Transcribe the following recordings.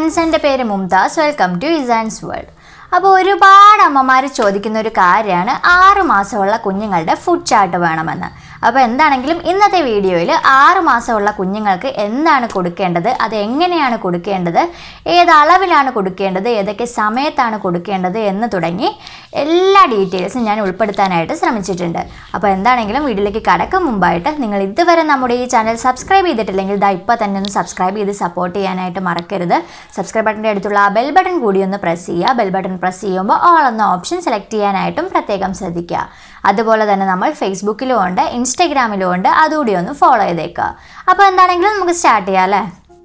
friends എൻ്റെ പേര് Mumtaz welcome to Izaan's world അപ്പോൾ ഒരുപാട് അമ്മമാർ ചോദിക്കുന്ന ഒരു കാര്യമാണ് ആറ് മാസമുള്ള കുഞ്ഞുങ്ങളുടെ ഫുഡ് ചാർട്ട് വേണമെന്ന് അപ്പോൾ എന്താണെങ്കിലും ഇന്നത്തെ വീഡിയോയിൽ ആറ് മാസമുള്ള കുഞ്ഞുങ്ങൾക്ക് എന്താണ് കൊടുക്കേണ്ടത് അത് എങ്ങനെയാണ് കൊടുക്കേണ്ടത് ഏത് അളവിലാണ് കൊടുക്കേണ്ടത് ഏതൊക്കെ സമയത്താണ് കൊടുക്കേണ്ടത് എന്ന് തുടങ്ങി എല്ലാ ഡീറ്റെയിൽസും ഞാൻ ഉൾപ്പെടുത്താനായിട്ട് ശ്രമിച്ചിട്ടുണ്ട് അപ്പോൾ എന്താണെങ്കിലും വീഡിയോയിലേക്ക് കടക്കും മുമ്പായിട്ട് നിങ്ങൾ ഇതുവരെ നമ്മുടെ ഈ ചാനൽ സബ്സ്ക്രൈബ് ചെയ്തിട്ടില്ലെങ്കിൽ ഇതാ ഇപ്പോൾ തന്നെ ഒന്ന് സബ്സ്ക്രൈബ് ചെയ്ത് സപ്പോർട്ട് ചെയ്യാനായിട്ട് മറക്കരുത് സബ്സ്ക്രൈബ് ബട്ടൻ്റെ അടുത്തുള്ള ആ ബെൽ ബട്ടൺ കൂടി ഒന്ന് പ്രസ് ചെയ്യുക ബെൽ ബട്ടൺ പ്രസ് ചെയ്യുമ്പോൾ ഓൾ എന്ന ഓപ്ഷൻ സെലക്ട് ചെയ്യാനായിട്ടും പ്രത്യേകം ശ്രദ്ധിക്കുക അതുപോലെ തന്നെ നമ്മൾ ഫേസ്ബുക്കിലും ഉണ്ട് ഇൻസ്റ്റഗ്രാമിലും ഉണ്ട് അതുകൂടി ഒന്ന് ഫോളോ ചെയ്തേക്കുക അപ്പോൾ എന്താണെങ്കിലും നമുക്ക് സ്റ്റാർട്ട് ചെയ്യാം അല്ലേ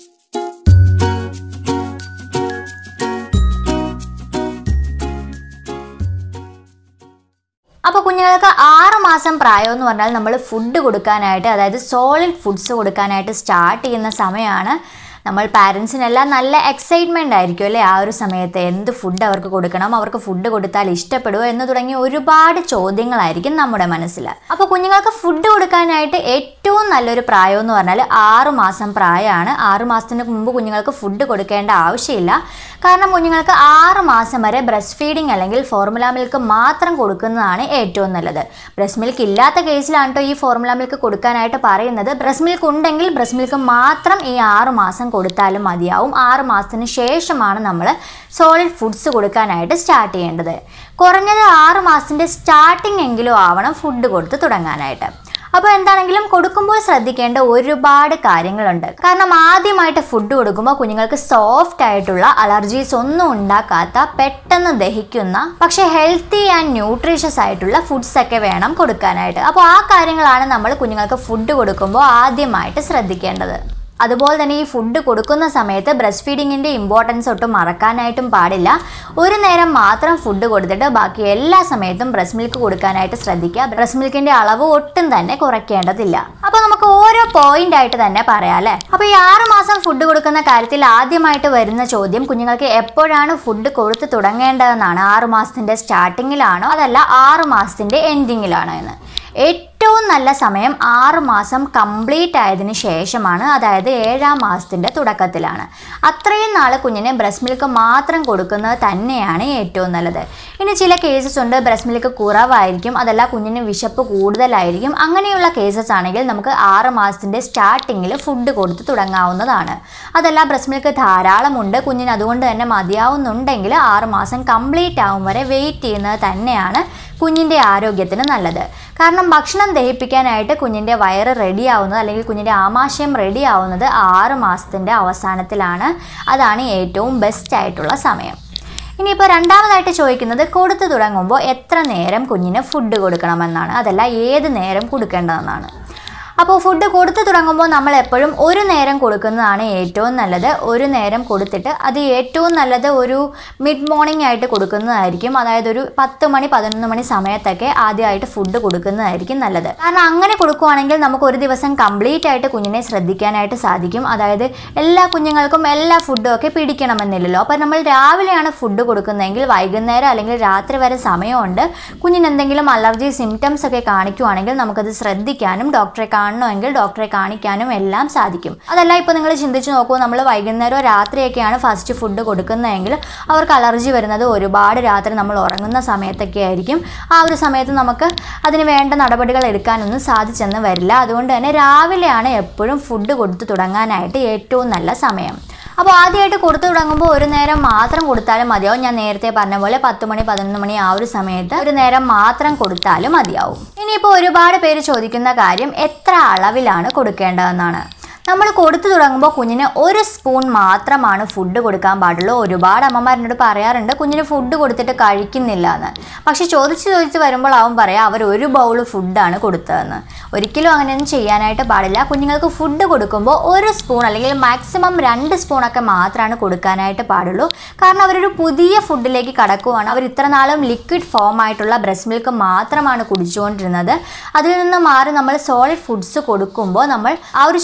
അപ്പോൾ കുഞ്ഞുങ്ങൾക്ക് ആറ് മാസം പ്രായം എന്ന് പറഞ്ഞാൽ നമ്മൾ ഫുഡ് കൊടുക്കാനായിട്ട് അതായത് സോളിഡ് ഫുഡ്സ് കൊടുക്കാനായിട്ട് സ്റ്റാർട്ട് ചെയ്യുന്ന സമയമാണ് നമ്മൾ പാരൻസിനെല്ലാം നല്ല എക്സൈറ്റ്മെൻ്റ് ആയിരിക്കും അല്ലേ ആ ഒരു സമയത്ത് എന്ത് ഫുഡ് അവർക്ക് കൊടുക്കണം അവർക്ക് ഫുഡ് കൊടുത്താൽ ഇഷ്ടപ്പെടുമോ എന്ന് തുടങ്ങിയ ഒരുപാട് ചോദ്യങ്ങളായിരിക്കും നമ്മുടെ മനസ്സിൽ അപ്പോൾ കുഞ്ഞുങ്ങൾക്ക് ഫുഡ് കൊടുക്കാനായിട്ട് ഏറ്റവും നല്ലൊരു പ്രായം എന്ന് പറഞ്ഞാൽ ആറ് മാസം പ്രായമാണ് ആറ് മാസത്തിന് മുമ്പ് കുഞ്ഞുങ്ങൾക്ക് ഫുഡ് കൊടുക്കേണ്ട ആവശ്യമില്ല കാരണം കുഞ്ഞുങ്ങൾക്ക് ആറ് മാസം വരെ ബ്രസ്റ്റ് ഫീഡിങ് അല്ലെങ്കിൽ ഫോർമുല മിൽക്ക് മാത്രം കൊടുക്കുന്നതാണ് ഏറ്റവും നല്ലത് ബ്രസ്റ്റ് മിൽക്ക് ഇല്ലാത്ത കേസിലാണ് കേട്ടോ ഈ ഫോർമുല മിൽക്ക് കൊടുക്കാനായിട്ട് പറയുന്നത് ബ്രസ്റ്റ് മിൽക്ക് ഉണ്ടെങ്കിൽ ബ്രസ്റ്റ് മിൽക്ക് മാത്രം ഈ ആറ് മാസം കൊടുത്താലും മതിയാവും ആറ് മാസത്തിന് ശേഷമാണ് നമ്മൾ സോളിഡ് ഫുഡ്സ് കൊടുക്കാനായിട്ട് സ്റ്റാർട്ട് ചെയ്യേണ്ടത് കുറഞ്ഞത് ആറ് മാസത്തിൻ്റെ സ്റ്റാർട്ടിംഗ് എങ്കിലും ആവണം ഫുഡ് കൊടുത്ത് തുടങ്ങാനായിട്ട് അപ്പോൾ എന്താണെങ്കിലും കൊടുക്കുമ്പോൾ ശ്രദ്ധിക്കേണ്ട ഒരുപാട് കാര്യങ്ങളുണ്ട് കാരണം ആദ്യമായിട്ട് ഫുഡ് കൊടുക്കുമ്പോൾ കുഞ്ഞുങ്ങൾക്ക് സോഫ്റ്റ് ആയിട്ടുള്ള അലർജീസ് ഒന്നും ഉണ്ടാക്കാത്ത പെട്ടെന്ന് ദഹിക്കുന്ന പക്ഷേ ഹെൽത്തി ആൻഡ് ന്യൂട്രീഷ്യസ് ആയിട്ടുള്ള ഫുഡ്സ് ഒക്കെ വേണം കൊടുക്കാനായിട്ട് അപ്പോൾ ആ കാര്യങ്ങളാണ് നമ്മൾ കുഞ്ഞുങ്ങൾക്ക് ഫുഡ് കൊടുക്കുമ്പോൾ ആദ്യമായിട്ട് ശ്രദ്ധിക്കേണ്ടത് അതുപോലെ തന്നെ ഈ ഫുഡ് കൊടുക്കുന്ന സമയത്ത് ബ്രസ്റ്റ് ഫീഡിങ്ങിൻ്റെ ഇമ്പോർട്ടൻസ് ഒട്ടും മറക്കാനായിട്ടും പാടില്ല ഒരു നേരം മാത്രം ഫുഡ് കൊടുത്തിട്ട് ബാക്കി എല്ലാ സമയത്തും ബ്രസ്റ്റ് മിൽക്ക് കൊടുക്കാനായിട്ട് ശ്രദ്ധിക്കുക ബ്രസ്റ്റ് മിൽക്കിൻ്റെ അളവ് ഒട്ടും തന്നെ കുറയ്ക്കേണ്ടതില്ല അപ്പോൾ നമുക്ക് ഓരോ പോയിന്റ് ആയിട്ട് തന്നെ പറയാം അല്ലേ അപ്പോൾ ഈ ആറ് മാസം ഫുഡ് കൊടുക്കുന്ന കാര്യത്തിൽ ആദ്യമായിട്ട് വരുന്ന ചോദ്യം കുഞ്ഞുങ്ങൾക്ക് എപ്പോഴാണ് ഫുഡ് കൊടുത്ത് തുടങ്ങേണ്ടതെന്നാണ് ആറ് മാസത്തിൻ്റെ സ്റ്റാർട്ടിങ്ങിലാണോ അതല്ല ആറ് മാസത്തിൻ്റെ എൻഡിങ്ങിലാണോ എന്ന് ഏറ്റവും നല്ല സമയം ആറ് മാസം കംപ്ലീറ്റ് ആയതിനു ശേഷമാണ് അതായത് ഏഴാം മാസത്തിൻ്റെ തുടക്കത്തിലാണ് അത്രയും നാൾ കുഞ്ഞിനെ ബ്രസ്റ്റ് മിൽക്ക് മാത്രം കൊടുക്കുന്നത് തന്നെയാണ് ഏറ്റവും നല്ലത് ഇനി ചില കേസസ് ഉണ്ട് ബ്രസ്റ്റ് മിൽക്ക് കുറവായിരിക്കും അതല്ല കുഞ്ഞിന് വിശപ്പ് കൂടുതലായിരിക്കും അങ്ങനെയുള്ള കേസസ് ആണെങ്കിൽ നമുക്ക് ആറ് മാസത്തിൻ്റെ സ്റ്റാർട്ടിങ്ങിൽ ഫുഡ് കൊടുത്ത് തുടങ്ങാവുന്നതാണ് അതല്ല ബ്രസ്റ്റ് മിൽക്ക് ധാരാളമുണ്ട് കുഞ്ഞിന് അതുകൊണ്ട് തന്നെ മതിയാവുന്നുണ്ടെങ്കിൽ ആറ് മാസം കംപ്ലീറ്റ് ആവും വരെ വെയിറ്റ് ചെയ്യുന്നത് തന്നെയാണ് കുഞ്ഞിൻ്റെ ആരോഗ്യത്തിന് നല്ലത് കാരണം ഭക്ഷണം ദഹിപ്പിക്കാനായിട്ട് കുഞ്ഞിൻ്റെ വയറ് റെഡി ആവുന്നത് അല്ലെങ്കിൽ കുഞ്ഞിൻ്റെ ആമാശയം റെഡി ആവുന്നത് ആറ് മാസത്തിൻ്റെ അവസാനത്തിലാണ് അതാണ് ഏറ്റവും ബെസ്റ്റ് ആയിട്ടുള്ള സമയം ഇനിയിപ്പോൾ രണ്ടാമതായിട്ട് ചോദിക്കുന്നത് കൊടുത്തു തുടങ്ങുമ്പോൾ എത്ര നേരം കുഞ്ഞിന് ഫുഡ് കൊടുക്കണമെന്നാണ് അതല്ല ഏത് നേരം കൊടുക്കേണ്ടതെന്നാണ് അപ്പോൾ ഫുഡ് കൊടുത്തു തുടങ്ങുമ്പോൾ നമ്മൾ എപ്പോഴും ഒരു നേരം കൊടുക്കുന്നതാണ് ഏറ്റവും നല്ലത് ഒരു നേരം കൊടുത്തിട്ട് അത് ഏറ്റവും നല്ലത് ഒരു മിഡ് മോർണിംഗ് ആയിട്ട് കൊടുക്കുന്നതായിരിക്കും അതായത് ഒരു പത്ത് മണി പതിനൊന്ന് മണി സമയത്തൊക്കെ ആദ്യമായിട്ട് ഫുഡ് കൊടുക്കുന്നതായിരിക്കും നല്ലത് കാരണം അങ്ങനെ കൊടുക്കുവാണെങ്കിൽ നമുക്ക് ഒരു ദിവസം കംപ്ലീറ്റ് ആയിട്ട് കുഞ്ഞിനെ ശ്രദ്ധിക്കാനായിട്ട് സാധിക്കും അതായത് എല്ലാ കുഞ്ഞുങ്ങൾക്കും എല്ലാ ഫുഡും ഒക്കെ പിടിക്കണമെന്നില്ലല്ലോ അപ്പോൾ നമ്മൾ രാവിലെയാണ് ഫുഡ് കൊടുക്കുന്നതെങ്കിൽ വൈകുന്നേരം അല്ലെങ്കിൽ രാത്രി വരെ സമയമുണ്ട് കുഞ്ഞിന് എന്തെങ്കിലും അലർജി സിംറ്റംസ് ഒക്കെ കാണിക്കുവാണെങ്കിൽ നമുക്കത് ശ്രദ്ധിക്കാനും ഡോക്ടറെ കാണണമെങ്കിൽ ഡോക്ടറെ കാണിക്കാനും എല്ലാം സാധിക്കും അതല്ല ഇപ്പോൾ നിങ്ങൾ ചിന്തിച്ച് നോക്കൂ നമ്മൾ വൈകുന്നേരമോ രാത്രിയൊക്കെയാണ് ഫസ്റ്റ് ഫുഡ് കൊടുക്കുന്നതെങ്കിൽ അവർക്ക് അലർജി വരുന്നത് ഒരുപാട് രാത്രി നമ്മൾ ഉറങ്ങുന്ന സമയത്തൊക്കെ ആയിരിക്കും ആ ഒരു സമയത്ത് നമുക്ക് അതിന് വേണ്ട നടപടികൾ എടുക്കാനൊന്നും സാധിച്ചെന്ന് വരില്ല അതുകൊണ്ട് തന്നെ രാവിലെയാണ് എപ്പോഴും ഫുഡ് കൊടുത്തു തുടങ്ങാനായിട്ട് ഏറ്റവും നല്ല സമയം അപ്പോൾ ആദ്യമായിട്ട് കൊടുത്തു തുടങ്ങുമ്പോൾ ഒരു നേരം മാത്രം കൊടുത്താലും മതിയാവും ഞാൻ നേരത്തെ പറഞ്ഞ പോലെ പത്ത് മണി പതിനൊന്ന് മണി ആ ഒരു സമയത്ത് ഒരു നേരം മാത്രം കൊടുത്താലും മതിയാവും ഇനിയിപ്പോൾ ഒരുപാട് പേര് ചോദിക്കുന്ന കാര്യം എത്ര അളവിലാണ് കൊടുക്കേണ്ടതെന്നാണ് നമ്മൾ കൊടുത്തു തുടങ്ങുമ്പോൾ കുഞ്ഞിന് ഒരു സ്പൂൺ മാത്രമാണ് ഫുഡ് കൊടുക്കാൻ പാടുള്ളൂ ഒരുപാട് അമ്മമാരെന്നോട് പറയാറുണ്ട് കുഞ്ഞിന് ഫുഡ് കൊടുത്തിട്ട് കഴിക്കുന്നില്ല എന്ന് പക്ഷെ ചോദിച്ച് ചോദിച്ച് വരുമ്പോൾ അവൻ പറയാം അവർ ഒരു ബൗൾ ഫുഡാണ് കൊടുത്തതെന്ന് ഒരിക്കലും അങ്ങനെയൊന്നും ചെയ്യാനായിട്ട് പാടില്ല കുഞ്ഞുങ്ങൾക്ക് ഫുഡ് കൊടുക്കുമ്പോൾ ഒരു സ്പൂൺ അല്ലെങ്കിൽ മാക്സിമം രണ്ട് സ്പൂണൊക്കെ മാത്രമാണ് കൊടുക്കാനായിട്ട് പാടുള്ളൂ കാരണം അവരൊരു പുതിയ ഫുഡിലേക്ക് കടക്കുവാണ് അവർ ഇത്ര നാളും ലിക്വിഡ് ഫോം ആയിട്ടുള്ള ബ്രസ്റ്റ് മിൽക്ക് മാത്രമാണ് കുടിച്ചുകൊണ്ടിരുന്നത് അതിൽ നിന്ന് മാറി നമ്മൾ സോളിഡ് ഫുഡ്സ് കൊടുക്കുമ്പോൾ നമ്മൾ ആ ഒരു ചെറിയ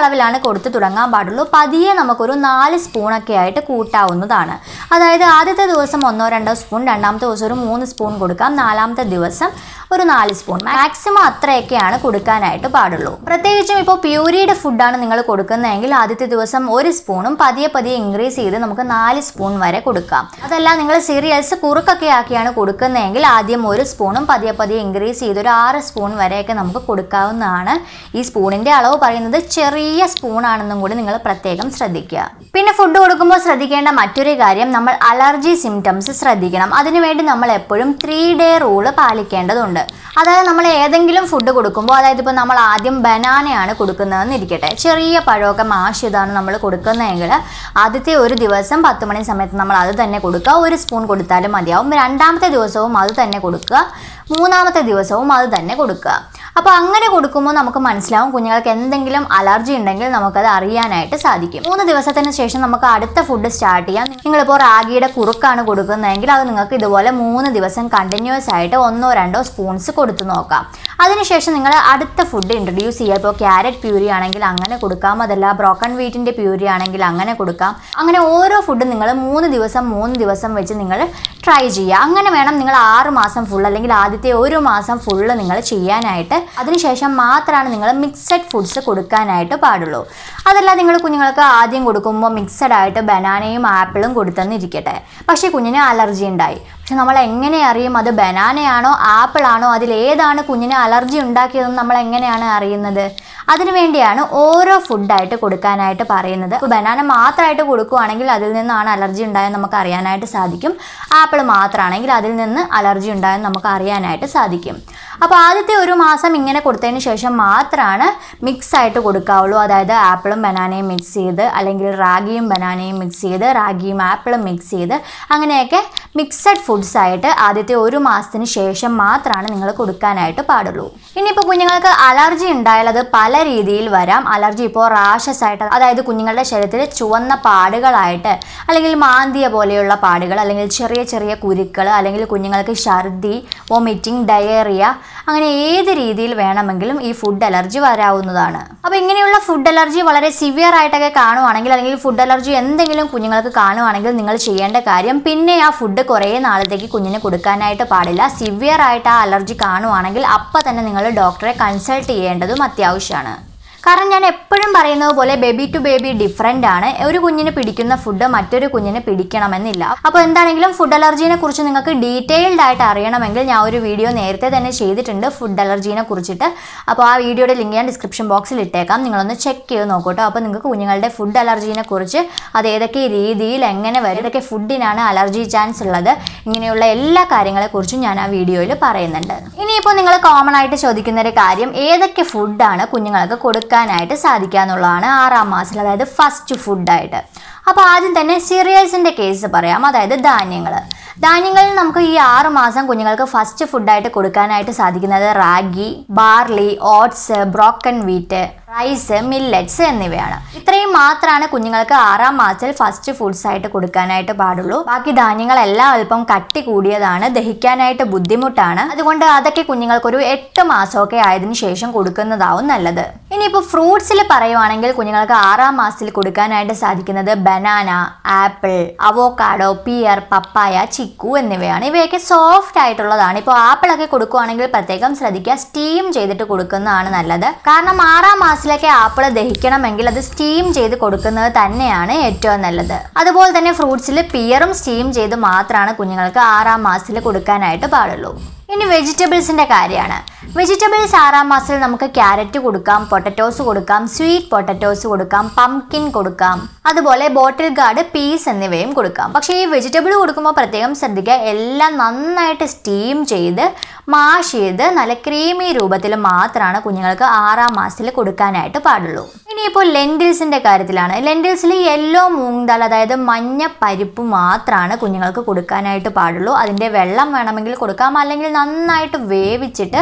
അളവിലാണ് കൊടുത്ത് തുടങ്ങാൻ പാടുള്ളൂ പതിയെ നമുക്കൊരു നാല് സ്പൂണൊക്കെ ആയിട്ട് കൂട്ടാവുന്നതാണ് അതായത് ആദ്യത്തെ ദിവസം ഒന്നോ രണ്ടോ സ്പൂൺ രണ്ടാമത്തെ ദിവസം ഒരു മൂന്ന് സ്പൂൺ കൊടുക്കാം നാലാമത്തെ ദിവസം ഒരു നാല് സ്പൂൺ മാക്സിമം അത്രയൊക്കെയാണ് കൊടുക്കാനായിട്ട് പാടുള്ളൂ പ്രത്യേകിച്ചും ഇപ്പോൾ പ്യൂരിയുടെ ഫുഡാണ് നിങ്ങൾ കൊടുക്കുന്നതെങ്കിൽ ആദ്യത്തെ ദിവസം ഒരു സ്പൂണും പതിയെ പതിയെ ഇൻക്രീസ് ചെയ്ത് നമുക്ക് നാല് സ്പൂൺ വരെ കൊടുക്കാം അതല്ല നിങ്ങൾ സീരിയൽസ് കുറുക്കൊക്കെ ആക്കിയാണ് കൊടുക്കുന്നതെങ്കിൽ ആദ്യം ഒരു സ്പൂണും പതിയെ പതിയെ ഇൻക്രീസ് ചെയ്ത് ഒരു ആറ് സ്പൂൺ വരെയൊക്കെ നമുക്ക് കൊടുക്കാവുന്നതാണ് ഈ സ്പൂണിൻ്റെ അളവ് പറയുന്നത് ചെറിയ സ്പൂൺ ആണെന്നും കൂടി നിങ്ങൾ പ്രത്യേകം ശ്രദ്ധിക്കുക പിന്നെ ഫുഡ് കൊടുക്കുമ്പോൾ ശ്രദ്ധിക്കേണ്ട മറ്റൊരു കാര്യം നമ്മൾ അലർജി സിംറ്റംസ് ശ്രദ്ധിക്കണം അതിനുവേണ്ടി നമ്മൾ എപ്പോഴും ത്രീ ഡേ റൂള് പാലിക്കേണ്ടതുണ്ട് അതായത് നമ്മൾ ഏതെങ്കിലും ഫുഡ് കൊടുക്കുമ്പോൾ അതായത് ഇപ്പോൾ നമ്മൾ ആദ്യം ബനാനയാണ് കൊടുക്കുന്നതെന്ന് ഇരിക്കട്ടെ ചെറിയ പഴമൊക്കെ മാഷ് ചെയ്താണ് നമ്മൾ കൊടുക്കുന്നതെങ്കിൽ ആദ്യത്തെ ഒരു ദിവസം പത്ത് മണി സമയത്ത് നമ്മൾ അത് തന്നെ കൊടുക്കുക ഒരു സ്പൂൺ കൊടുത്താലും മതിയാവും രണ്ടാമത്തെ ദിവസവും അത് തന്നെ കൊടുക്കുക മൂന്നാമത്തെ ദിവസവും അത് തന്നെ കൊടുക്കുക അപ്പോൾ അങ്ങനെ കൊടുക്കുമ്പോൾ നമുക്ക് മനസ്സിലാവും കുഞ്ഞുങ്ങൾക്ക് എന്തെങ്കിലും അലർജി ഉണ്ടെങ്കിൽ നമുക്കത് അറിയാനായിട്ട് സാധിക്കും മൂന്ന് ദിവസത്തിന് ശേഷം നമുക്ക് അടുത്ത ഫുഡ് സ്റ്റാർട്ട് ചെയ്യാം നിങ്ങളിപ്പോൾ റാഗിയുടെ കുറുക്കാണ് കൊടുക്കുന്നതെങ്കിൽ അത് നിങ്ങൾക്ക് ഇതുപോലെ മൂന്ന് ദിവസം കണ്ടിന്യൂസ് ആയിട്ട് ഒന്നോ രണ്ടോ സ്പൂൺസ് കൊടുത്തു നോക്കാം അതിനുശേഷം നിങ്ങൾ അടുത്ത ഫുഡ് ഇൻട്രൊഡ്യൂസ് ചെയ്യുക ഇപ്പോൾ ക്യാരറ്റ് പ്യൂരി ആണെങ്കിൽ അങ്ങനെ കൊടുക്കാം അതല്ല ബ്രോക്കൺ വീറ്റിൻ്റെ പ്യൂരി ആണെങ്കിൽ അങ്ങനെ കൊടുക്കാം അങ്ങനെ ഓരോ ഫുഡും നിങ്ങൾ മൂന്ന് ദിവസം മൂന്ന് ദിവസം വെച്ച് നിങ്ങൾ ട്രൈ ചെയ്യുക അങ്ങനെ വേണം നിങ്ങൾ ആറ് മാസം ഫുൾ അല്ലെങ്കിൽ ആദ്യത്തെ ഒരു മാസം ഫുള്ള് നിങ്ങൾ ചെയ്യാനായിട്ട് അതിനുശേഷം മാത്രമാണ് നിങ്ങൾ മിക്സഡ് ഫുഡ്സ് കൊടുക്കാനായിട്ട് പാടുള്ളൂ അതല്ല നിങ്ങൾ കുഞ്ഞുങ്ങൾക്ക് ആദ്യം കൊടുക്കുമ്പോൾ മിക്സഡ് ആയിട്ട് ബനാനയും ആപ്പിളും കൊടുത്തെന്നിരിക്കട്ടെ പക്ഷേ കുഞ്ഞിന് അലർജി ഉണ്ടായി പക്ഷെ നമ്മൾ എങ്ങനെ അറിയും അത് ബനാനയാണോ ആപ്പിൾ ആണോ അതിലേതാണ് കുഞ്ഞിന് അലർജി ഉണ്ടാക്കിയതെന്ന് നമ്മൾ എങ്ങനെയാണ് അറിയുന്നത് അതിനുവേണ്ടിയാണ് ഓരോ ഫുഡായിട്ട് കൊടുക്കാനായിട്ട് പറയുന്നത് ഇപ്പോൾ ബനാന മാത്രമായിട്ട് കൊടുക്കുകയാണെങ്കിൽ അതിൽ നിന്നാണ് അലർജി ഉണ്ടായെന്ന് നമുക്ക് അറിയാനായിട്ട് സാധിക്കും ആപ്പിൾ മാത്രമാണെങ്കിൽ അതിൽ നിന്ന് അലർജി ഉണ്ടായെന്ന് നമുക്ക് അറിയാനായിട്ട് സാധിക്കും അപ്പോൾ ആദ്യത്തെ ഒരു മാസം ഇങ്ങനെ കൊടുത്തതിന് ശേഷം മാത്രമാണ് മിക്സ് ആയിട്ട് കൊടുക്കാവുള്ളൂ അതായത് ആപ്പിളും ബനാനയും മിക്സ് ചെയ്ത് അല്ലെങ്കിൽ റാഗിയും ബനാനയും മിക്സ് ചെയ്ത് റാഗിയും ആപ്പിളും മിക്സ് ചെയ്ത് അങ്ങനെയൊക്കെ മിക്സഡ് ഫുഡ്സ് ആയിട്ട് ആദ്യത്തെ ഒരു മാസത്തിന് ശേഷം മാത്രമാണ് നിങ്ങൾ കൊടുക്കാനായിട്ട് പാടുള്ളൂ ഇനിയിപ്പോൾ കുഞ്ഞുങ്ങൾക്ക് അലർജി ഉണ്ടായാൽ അത് പല രീതിയിൽ വരാം അലർജി ഇപ്പോൾ റാഷസ് ആയിട്ട് അതായത് കുഞ്ഞുങ്ങളുടെ ശരീരത്തിൽ ചുവന്ന പാടുകളായിട്ട് അല്ലെങ്കിൽ മാന്തിയ പോലെയുള്ള പാടുകൾ അല്ലെങ്കിൽ ചെറിയ ചെറിയ കുരുക്കൾ അല്ലെങ്കിൽ കുഞ്ഞുങ്ങൾക്ക് ഛർദി വൊമിറ്റിംഗ് ഡയേറിയ അങ്ങനെ ഏത് രീതിയിൽ വേണമെങ്കിലും ഈ ഫുഡ് അലർജി വരാവുന്നതാണ് അപ്പോൾ ഇങ്ങനെയുള്ള ഫുഡ് അലർജി വളരെ സിവിയർ ആയിട്ടൊക്കെ കാണുവാണെങ്കിൽ അല്ലെങ്കിൽ ഫുഡ് അലർജി എന്തെങ്കിലും കുഞ്ഞുങ്ങൾക്ക് കാണുവാണെങ്കിൽ നിങ്ങൾ ചെയ്യേണ്ട കാര്യം പിന്നെ ആ ഫുഡ് കുറേ നാളത്തേക്ക് കുഞ്ഞിന് കൊടുക്കാനായിട്ട് പാടില്ല സിവിയർ ആയിട്ട് ആ അലർജി കാണുവാണെങ്കിൽ അപ്പം തന്നെ നിങ്ങൾ ഡോക്ടറെ കൺസൾട്ട് ചെയ്യേണ്ടതും അത്യാവശ്യമാണ് കാരണം ഞാൻ എപ്പോഴും പറയുന്നത് പോലെ ബേബി ടു ബേബി ഡിഫറെൻ്റ് ആണ് ഒരു കുഞ്ഞിന് പിടിക്കുന്ന ഫുഡ് മറ്റൊരു കുഞ്ഞിന് പിടിക്കണമെന്നില്ല അപ്പോൾ എന്താണെങ്കിലും ഫുഡ് അലർജീനെ കുറിച്ച് നിങ്ങൾക്ക് ഡീറ്റെയിൽഡ് ആയിട്ട് അറിയണമെങ്കിൽ ഞാൻ ഒരു വീഡിയോ നേരത്തെ തന്നെ ചെയ്തിട്ടുണ്ട് ഫുഡ് അലർജീനെ കുറിച്ചിട്ട് അപ്പോൾ ആ വീഡിയോയുടെ ലിങ്ക് ഞാൻ ഡിസ്ക്രിപ്ഷൻ ബോക്സിൽ ഇട്ടേക്കാം നിങ്ങളൊന്ന് ചെക്ക് ചെയ്ത് നോക്കൂട്ടോ അപ്പോൾ നിങ്ങൾക്ക് കുഞ്ഞുങ്ങളുടെ ഫുഡ് അലർജീനെ കുറിച്ച് അത് ഏതൊക്കെ രീതിയിൽ എങ്ങനെ വരും ഏതൊക്കെ ഫുഡിനാണ് അലർജി ചാൻസ് ഉള്ളത് ഇങ്ങനെയുള്ള എല്ലാ കാര്യങ്ങളെക്കുറിച്ചും ഞാൻ ആ വീഡിയോയിൽ പറയുന്നുണ്ട് ഇനിയിപ്പോൾ നിങ്ങൾ കോമൺ ആയിട്ട് ചോദിക്കുന്ന ഒരു കാര്യം ഏതൊക്കെ ഫുഡാണ് കുഞ്ഞുങ്ങൾക്ക് കൊടുക്കാനായിട്ട് സാധിക്കുക എന്നുള്ളതാണ് ആറാം മാസത്തിൽ അതായത് ഫസ്റ്റ് ഫുഡായിട്ട് അപ്പോൾ ആദ്യം തന്നെ സീറിയൽസിൻ്റെ കേസ് പറയാം അതായത് ധാന്യങ്ങൾ ധാന്യങ്ങളിൽ നമുക്ക് ഈ ആറ് മാസം കുഞ്ഞുങ്ങൾക്ക് ഫസ്റ്റ് ഫുഡായിട്ട് കൊടുക്കാനായിട്ട് സാധിക്കുന്നത് ragi barley oats broken wheat rice millets എന്നിവയാണ് ഇത്രയും മാത്രമാണ് കുഞ്ഞുങ്ങൾക്ക് ആറാം മാസത്തിൽ ഫസ്റ്റ് ഫുഡ്സ് ആയിട്ട് കൊടുക്കാനായിട്ട് പാടുള്ളൂ ബാക്കി ധാന്യങ്ങളെല്ലാം അല്പം കട്ടി കൂടിയതാണ് ദഹിക്കാനായിട്ട് ബുദ്ധിമുട്ടാണ് അതുകൊണ്ട് അതൊക്കെ കുഞ്ഞുങ്ങൾക്ക് ഒരു എട്ട് മാസമൊക്കെ ആയതിനു ശേഷം കൊടുക്കുന്നതാവും നല്ലത് ഇനിയിപ്പോൾ ഫ്രൂട്ട്സിൽ പറയുവാണെങ്കിൽ കുഞ്ഞുങ്ങൾക്ക് ആറാം മാസത്തിൽ കൊടുക്കാനായിട്ട് സാധിക്കുന്നത് banana apple avocado pear papaya chikoo എന്നിവയാണ് ഇവയൊക്കെ സോഫ്റ്റ് ആയിട്ടുള്ളതാണ് ഇപ്പോൾ ആപ്പിളൊക്കെ കൊടുക്കുവാണെങ്കിൽ പ്രത്യേകം ശ്രദ്ധിക്കുക സ്റ്റീം ചെയ്തിട്ട് കൊടുക്കുന്നതാണ് നല്ലത് കാരണം ആറാം മാസത്തിലൊക്കെ ആപ്പിൾ ദഹിക്കണമെങ്കിൽ അത് സ്റ്റീം ചെയ്ത് കൊടുക്കുന്നത് തന്നെയാണ് ഏറ്റവും നല്ലത് അതുപോലെ തന്നെ ഫ്രൂട്ട്സിൽ പിയറും സ്റ്റീം ചെയ്ത് മാത്രമാണ് കുഞ്ഞുങ്ങൾക്ക് ആറാം മാസത്തിൽ കൊടുക്കാനായിട്ട് പാടുള്ളൂ ഇനി വെജിറ്റബിൾസിൻ്റെ കാര്യമാണ് വെജിറ്റബിൾസ് ആറാം മാസത്തിൽ നമുക്ക് ക്യാരറ്റ് കൊടുക്കാം പൊട്ടറ്റോസ് കൊടുക്കാം സ്വീറ്റ് പൊട്ടറ്റോസ് കൊടുക്കാം പംകിൻ കൊടുക്കാം അതുപോലെ ബോട്ടിൽ ഗാർഡ് പീസ് എന്നിവയും കൊടുക്കാം പക്ഷേ ഈ വെജിറ്റബിൾ കൊടുക്കുമ്പോൾ പ്രത്യേകം ശ്രദ്ധിക്കുക എല്ലാം നന്നായിട്ട് സ്റ്റീം ചെയ്ത് മാഷ് ചെയ്ത് നല്ല ക്രീമി രൂപത്തിൽ മാത്രമാണ് കുഞ്ഞുങ്ങൾക്ക് ആറാം മാസത്തിൽ കൊടുക്കാനായിട്ട് പാടുള്ളൂ ഇനിയിപ്പോൾ ലെൻഡിൽസിൻ്റെ കാര്യത്തിലാണ് ലെൻഡിൽസിൽ യെല്ലോ മൂങ് ദാൽ അതായത് മഞ്ഞ പരിപ്പ് മാത്രമാണ് കുഞ്ഞുങ്ങൾക്ക് കൊടുക്കാനായിട്ട് പാടുള്ളൂ അതിൻ്റെ വെള്ളം വേണമെങ്കിൽ കൊടുക്കാം അല്ലെങ്കിൽ നന്നായിട്ട് വേവിച്ചിട്ട്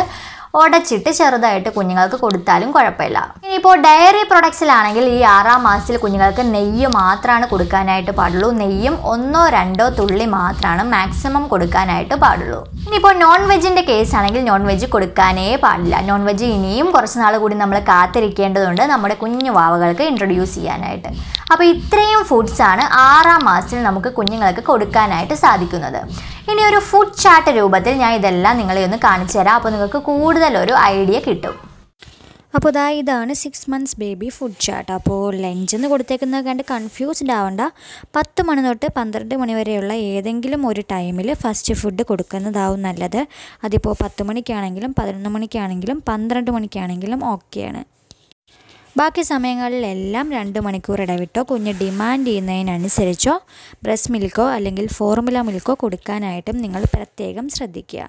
ഉടച്ചിട്ട് ചെറുതായിട്ട് കുഞ്ഞുങ്ങൾക്ക് കൊടുത്താലും കുഴപ്പമില്ല ഇനിയിപ്പോൾ ഡയറി പ്രൊഡക്ട്സിലാണെങ്കിൽ ഈ ആറാം മാസത്തിൽ കുഞ്ഞുങ്ങൾക്ക് നെയ്യ് മാത്രമാണ് കൊടുക്കാനായിട്ട് പാടുള്ളൂ നെയ്യും ഒന്നോ രണ്ടോ തുള്ളി മാത്രമാണ് മാക്സിമം കൊടുക്കാനായിട്ട് പാടുള്ളൂ ഇനിയിപ്പോൾ നോൺ വെജിൻ്റെ കേസ് ആണെങ്കിൽ നോൺ വെജ് കൊടുക്കാനേ പാടില്ല നോൺ വെജ് ഇനിയും കുറച്ച് നാൾ കൂടി നമ്മൾ കാത്തിരിക്കേണ്ടതുണ്ട് നമ്മുടെ കുഞ്ഞു വാവകൾക്ക് ഇൻട്രൊഡ്യൂസ് ചെയ്യാനായിട്ട് അപ്പോൾ ഇത്രയും ഫുഡ്സാണ് ആറാം മാസത്തിൽ നമുക്ക് കുഞ്ഞുങ്ങൾക്ക് കൊടുക്കാനായിട്ട് സാധിക്കുന്നത് ഇനി ഒരു ഫുഡ് ചാർട്ട് രൂപത്തിൽ ഞാൻ ഇതെല്ലാം നിങ്ങളെ ഒന്ന് കാണിച്ചു തരാം അപ്പോൾ നിങ്ങൾക്ക് കൂടുതലൊരു ഐഡിയ കിട്ടും അപ്പോൾ ഇതാ ഇതാണ് six months baby food chart അപ്പോൾ ലഞ്ചെന്ന് കൊടുത്തേക്കുന്നത് കണ്ട് കൺഫ്യൂസ്ഡ് ആവണ്ട പത്ത് മണി തൊട്ട് പന്ത്രണ്ട് മണി വരെയുള്ള ഏതെങ്കിലും ഒരു ടൈമിൽ ഫസ്റ്റ് ഫുഡ് കൊടുക്കുന്നതാവും നല്ലത് അതിപ്പോൾ പത്ത് മണിക്കാണെങ്കിലും പതിനൊന്ന് മണിക്കാണെങ്കിലും പന്ത്രണ്ട് മണിക്കാണെങ്കിലും ഓക്കെയാണ് ബാക്കി സമയങ്ങളിലെല്ലാം രണ്ട് മണിക്കൂർ ഇടവിട്ടോ കുഞ്ഞ് ഡിമാൻഡ് ചെയ്യുന്നതിനനുസരിച്ചോ ബ്രസ്റ്റ് മിൽക്കോ അല്ലെങ്കിൽ ഫോർമുല മിൽക്കോ കൊടുക്കാനായിട്ടും നിങ്ങൾ പ്രത്യേകം ശ്രദ്ധിക്കുക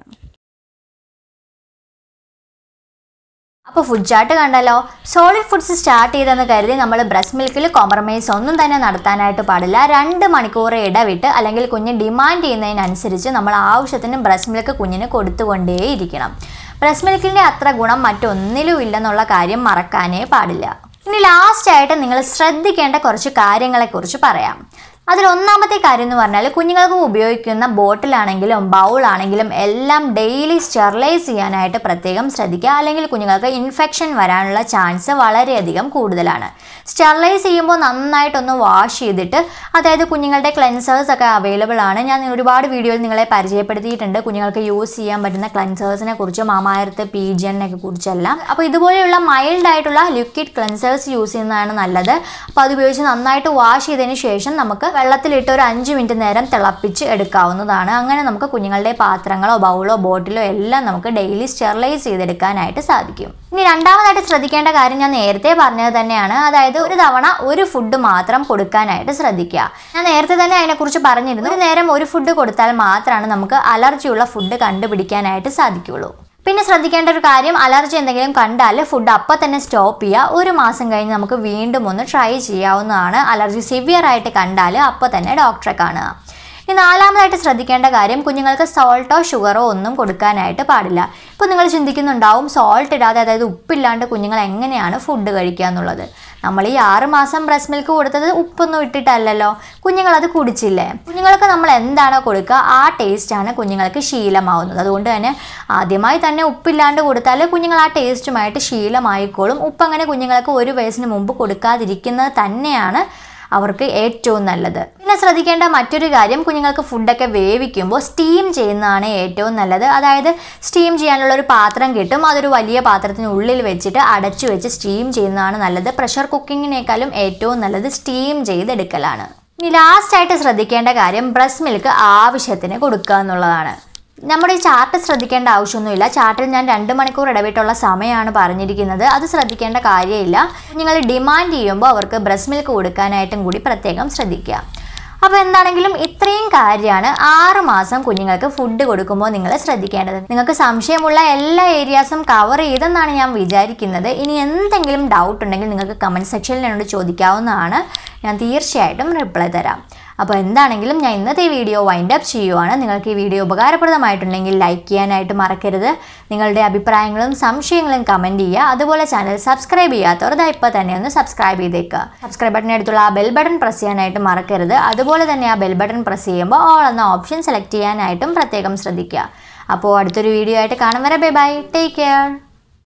അപ്പോൾ ഫുഡ് ചാർട്ട് കണ്ടല്ലോ സോളിഡ് ഫുഡ്സ് സ്റ്റാർട്ട് ചെയ്തെന്ന് കരുതി നമ്മൾ ബ്രസ്റ്റ് മിൽക്കിൽ കോംപ്രമൈസ് ഒന്നും തന്നെ നടത്താനായിട്ട് പാടില്ല രണ്ട് മണിക്കൂർ ഇടവിട്ട് അല്ലെങ്കിൽ കുഞ്ഞ് ഡിമാൻഡ് ചെയ്യുന്നതിനനുസരിച്ച് നമ്മൾ ആവശ്യത്തിന് ബ്രസ്റ്റ് മിൽക്ക് കുഞ്ഞിന് കൊടുത്തുകൊണ്ടേയിരിക്കണം ബ്രസ്റ്റ് മിൽക്കിൻ്റെ അത്ര ഗുണം മറ്റൊന്നിലും ഇല്ലെന്നുള്ള കാര്യം മറക്കാനേ പാടില്ല ഇനി ലാസ്റ്റ് ആയിട്ട് നിങ്ങൾ ശ്രദ്ധിക്കേണ്ട കുറച്ച് കാര്യങ്ങളെക്കുറിച്ച് പറയാം അതിൽ ഒന്നാമത്തെ കാര്യം എന്ന് പറഞ്ഞാൽ കുഞ്ഞുങ്ങൾക്ക് ഉപയോഗിക്കുന്ന ബോട്ടിലാണെങ്കിലും ബൗളാണെങ്കിലും എല്ലാം ഡെയിലി സ്റ്റെറിലൈസ് ചെയ്യാനായിട്ട് പ്രത്യേകം ശ്രദ്ധിക്കുക അല്ലെങ്കിൽ കുഞ്ഞുങ്ങൾക്ക് ഇൻഫെക്ഷൻ വരാനുള്ള ചാൻസ് വളരെയധികം കൂടുതലാണ് സ്റ്റെറിലൈസ് ചെയ്യുമ്പോൾ നന്നായിട്ടൊന്ന് വാഷ് ചെയ്തിട്ട് അതായത് കുഞ്ഞുങ്ങളുടെ ക്ലെൻസേഴ്സ് ഒക്കെ അവൈലബിൾ ആണ് ഞാൻ ഒരുപാട് വീഡിയോയിൽ നിങ്ങളെ പരിചയപ്പെടുത്തിയിട്ടുണ്ട് കുഞ്ഞുങ്ങൾക്ക് യൂസ് ചെയ്യാൻ പറ്റുന്ന ക്ലെൻസേഴ്സിനെ കുറിച്ച് മാമായർത്ത് പി ജിനെ കുറിച്ചെല്ലാം അപ്പോൾ ഇതുപോലെയുള്ള മൈൽഡ് ആയിട്ടുള്ള ലിക്വിഡ് ക്ലെൻസേഴ്സ് യൂസ് ചെയ്യുന്നതാണ് നല്ലത് അപ്പോൾ അത് ഉപയോഗിച്ച് നന്നായിട്ട് വാഷ് ചെയ്തതിന് ശേഷം നമുക്ക് വെള്ളത്തിലിട്ട് ഒരു അഞ്ച് മിനിറ്റ് നേരം തിളപ്പിച്ച് എടുക്കാവുന്നതാണ് അങ്ങനെ നമുക്ക് കുഞ്ഞുങ്ങളുടെ പാത്രങ്ങളോ ബൗളോ ബോട്ടിലോ എല്ലാം നമുക്ക് ഡെയിലി സ്റ്റെറിലൈസ് ചെയ്തെടുക്കാനായിട്ട് സാധിക്കും ഇനി രണ്ടാമതായിട്ട് ശ്രദ്ധിക്കേണ്ട കാര്യം ഞാൻ നേരത്തെ പറഞ്ഞത് തന്നെയാണ് അതായത് ഒരു തവണ ഒരു ഫുഡ് മാത്രം കൊടുക്കാനായിട്ട് ശ്രദ്ധിക്കുക ഞാൻ നേരത്തെ തന്നെ അതിനെക്കുറിച്ച് പറഞ്ഞിരുന്നു ഒരു നേരം ഒരു ഫുഡ് കൊടുത്താൽ മാത്രമാണ് നമുക്ക് അലർജിയുള്ള ഫുഡ് കണ്ടുപിടിക്കാനായിട്ട് സാധിക്കുള്ളൂ പിന്നെ ശ്രദ്ധിക്കേണ്ട ഒരു കാര്യം അലർജി എന്തെങ്കിലും കണ്ടാൽ ഫുഡ് അപ്പം തന്നെ സ്റ്റോപ്പ് ചെയ്യുക ഒരു മാസം കഴിഞ്ഞ് നമുക്ക് വീണ്ടും ഒന്ന് ട്രൈ ചെയ്യാവുന്നതാണ് അലർജി സിവിയർ ആയിട്ട് കണ്ടാൽ അപ്പോൾ തന്നെ ഡോക്ടറെ കാണുക ഇനി നാലാമതായിട്ട് ശ്രദ്ധിക്കേണ്ട കാര്യം കുഞ്ഞുങ്ങൾക്ക് സോൾട്ടോ ഷുഗറോ ഒന്നും കൊടുക്കാനായിട്ട് പാടില്ല ഇപ്പോൾ നിങ്ങൾ ചിന്തിക്കുന്നുണ്ടാവും സോൾട്ട് ഇടാതെ അതായത് ഉപ്പില്ലാണ്ട് കുഞ്ഞുങ്ങൾ എങ്ങനെയാണ് ഫുഡ് കഴിക്കുക എന്നുള്ളത് നമ്മൾ ഈ ആറ് മാസം ബ്രസ്റ്റ് മിൽക്ക് കൊടുത്തത് ഉപ്പൊന്നും ഇട്ടിട്ടല്ലല്ലോ കുഞ്ഞുങ്ങൾ അത് കുടിച്ചില്ലേ കുഞ്ഞുങ്ങൾക്ക് നമ്മൾ എന്താണോ കൊടുക്കുക ആ ടേസ്റ്റാണ് കുഞ്ഞുങ്ങൾക്ക് ശീലമാവുന്നത് അതുകൊണ്ട് തന്നെ ആദ്യമായി തന്നെ ഉപ്പില്ലാണ്ട് കൊടുത്താൽ കുഞ്ഞുങ്ങൾ ആ ടേസ്റ്റുമായിട്ട് ശീലമായിക്കോളും ഉപ്പ് അങ്ങനെ കുഞ്ഞുങ്ങൾക്ക് ഒരു വയസ്സിന് മുമ്പ് കൊടുക്കാതിരിക്കുന്നത് തന്നെയാണ് അവർക്ക് ഏറ്റവും നല്ലത് പിന്നെ ശ്രദ്ധിക്കേണ്ട മറ്റൊരു കാര്യം കുഞ്ഞുങ്ങൾക്ക് ഫുഡൊക്കെ വേവിക്കുമ്പോൾ സ്റ്റീം ചെയ്യുന്നതാണ് ഏറ്റവും നല്ലത് അതായത് സ്റ്റീം ചെയ്യാനുള്ള ഒരു പാത്രം കിട്ടും അതൊരു വലിയ പാത്രത്തിനുള്ളിൽ വെച്ചിട്ട് അടച്ചു വെച്ച് സ്റ്റീം ചെയ്യുന്നതാണ് നല്ലത് പ്രഷർ കുക്കിങ്ങിനേക്കാളും ഏറ്റവും നല്ലത് സ്റ്റീം ചെയ്തെടുക്കലാണ് ഇനി ലാസ്റ്റ് ആയിട്ട് ശ്രദ്ധിക്കേണ്ട കാര്യം ബ്രസ്റ്റ് മിൽക്ക് ആവശ്യത്തിന് കൊടുക്കുക എന്നുള്ളതാണ് നമ്മുടെ ഈ ചാർട്ട് ശ്രദ്ധിക്കേണ്ട ആവശ്യമൊന്നുമില്ല ചാർട്ടിൽ ഞാൻ രണ്ട് മണിക്കൂർ ഇടവിട്ടുള്ള സമയമാണ് പറഞ്ഞിരിക്കുന്നത് അത് ശ്രദ്ധിക്കേണ്ട കാര്യമില്ല നിങ്ങൾ ഡിമാൻഡ് ചെയ്യുമ്പോൾ അവർക്ക് ബ്രസ്റ്റ് മിൽക്ക് കൊടുക്കാനായിട്ടും കൂടി പ്രത്യേകം ശ്രദ്ധിക്കുക അപ്പോൾ എന്താണെങ്കിലും ഇത്രയും കാര്യമാണ് ആറ് മാസം കുഞ്ഞുങ്ങൾക്ക് ഫുഡ് കൊടുക്കുമ്പോൾ നിങ്ങൾ ശ്രദ്ധിക്കേണ്ടത് നിങ്ങൾക്ക് സംശയമുള്ള എല്ലാ ഏരിയാസും കവർ ചെയ്തെന്നാണ് ഞാൻ വിചാരിക്കുന്നത് ഇനി എന്തെങ്കിലും ഡൗട്ട് ഉണ്ടെങ്കിൽ നിങ്ങൾക്ക് കമൻറ്റ് സെക്ഷനിൽ എന്നോട് ചോദിക്കാവുന്നതാണ് ഞാൻ തീർച്ചയായിട്ടും റിപ്ലൈ തരാം അപ്പോൾ എന്താണെങ്കിലും ഞാൻ ഇന്നത്തെ വീഡിയോ വൈൻഡ് അപ്പ് ചെയ്യുവാണ് നിങ്ങൾക്ക് ഈ വീഡിയോ ഉപകാരപ്രദമായിട്ടുണ്ടെങ്കിൽ ലൈക്ക് ചെയ്യാനായിട്ട് മറക്കരുത് നിങ്ങളുടെ അഭിപ്രായങ്ങളും സംശയങ്ങളും കമൻറ്റ് ചെയ്യുക അതുപോലെ ചാനൽ സബ്സ്ക്രൈബ് ചെയ്യാത്തവർ ദാ ഇപ്പോൾ തന്നെ ഒന്ന് സബ്സ്ക്രൈബ് ചെയ്തേക്കുക സബ്സ്ക്രൈബ് ബട്ടൺ അടുത്തുള്ള ആ ബെൽ ബട്ടൺ പ്രസ് ചെയ്യാനായിട്ട് മറക്കരുത് അതുപോലെ തന്നെ ആ ബെൽ ബട്ടൺ പ്രസ് ചെയ്യുമ്പോൾ ഓൾ എന്ന ഓപ്ഷൻ സെലക്ട് ചെയ്യാനായിട്ടും പ്രത്യേകം ശ്രദ്ധിക്കുക അപ്പോൾ അടുത്തൊരു വീഡിയോ ആയിട്ട് കാണും വരെ ബൈ ബൈ ടേക്ക് കെയർ